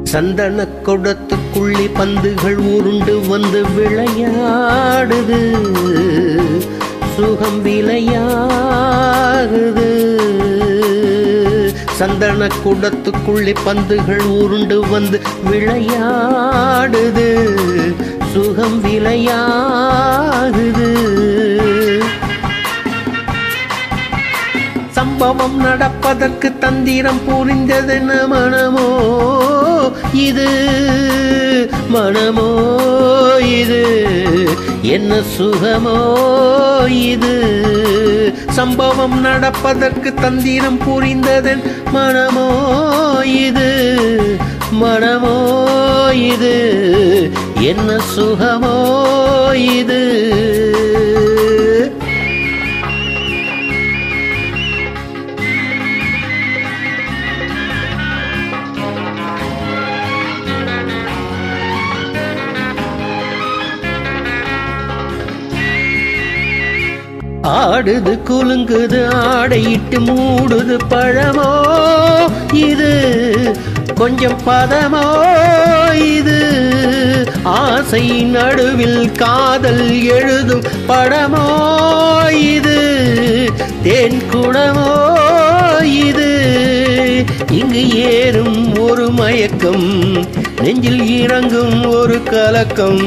சந்தன குடத்துக்குள்ளே பந்துகள் உருண்டு வந்து விளையாடுது சுகம் விளையாடுது சந்தன குடத்துக்குள்ளே பந்துகள் உருண்டு வந்து விளையாடுது சுகம் விளையாடுது சம்பவம் நடப்பதற்கு தந்திரம் புரிந்ததென்ன மனமோ இது மனமோ இது என்ன சுகமோ இது சம்பவம் நடப்பதற்கு தந்திரம் புரிந்ததன் மனமோ இது மனமோ இது என்ன சுகமோ இது ஆடுது குலுங்குது ஆடையிட்டு மூடுது பழமோ இது கொஞ்சம் பதமோ இது ஆசை நடுவில் காதல் எழுதும் படமோ இது தேன் குடமோ இது இங்கு ஏறும் ஒரு மயக்கம் நெஞ்சில் இறங்கும் ஒரு கலக்கம்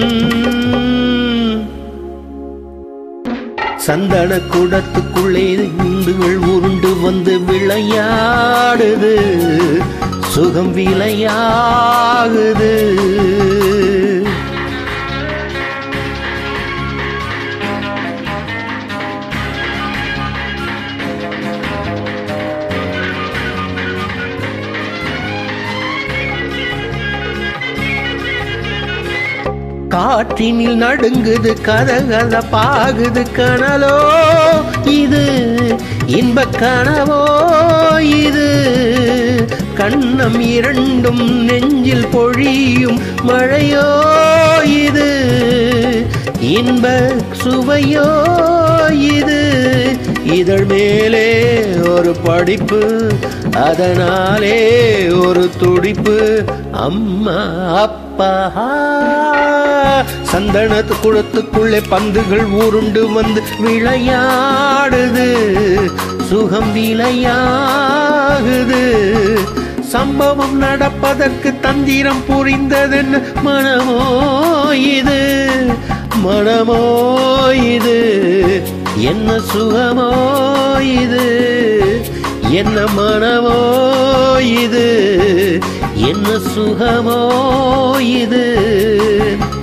சந்தன குடத்துக்குள்ளே இந்துகள் உருண்டு வந்து விளையாடுது சுகம் விளையாகுது காற்றினில் நடுங்குது கதகத பாகுது கனலோ இது இன்ப கனவோ இது கண்ணம் இரண்டும் நெஞ்சில் பொழியும் மழையோ இது இன்ப சுவையோ இது இதழ் மேலே ஒரு படிப்பு அதனாலே ஒரு துடிப்பு அம்மா அப்பா சந்தனத்து குளத்துக்குள்ளே பந்துகள் உருண்டு வந்து விளையாடுது சுகம் விளையாகுது சம்பவம் நடப்பதற்கு தந்திரம் புரிந்ததென்ன மனமோ இது மனமோ இது என்ன சுகமோ இது என்ன மனமோ இது என்ன சுகமோ இது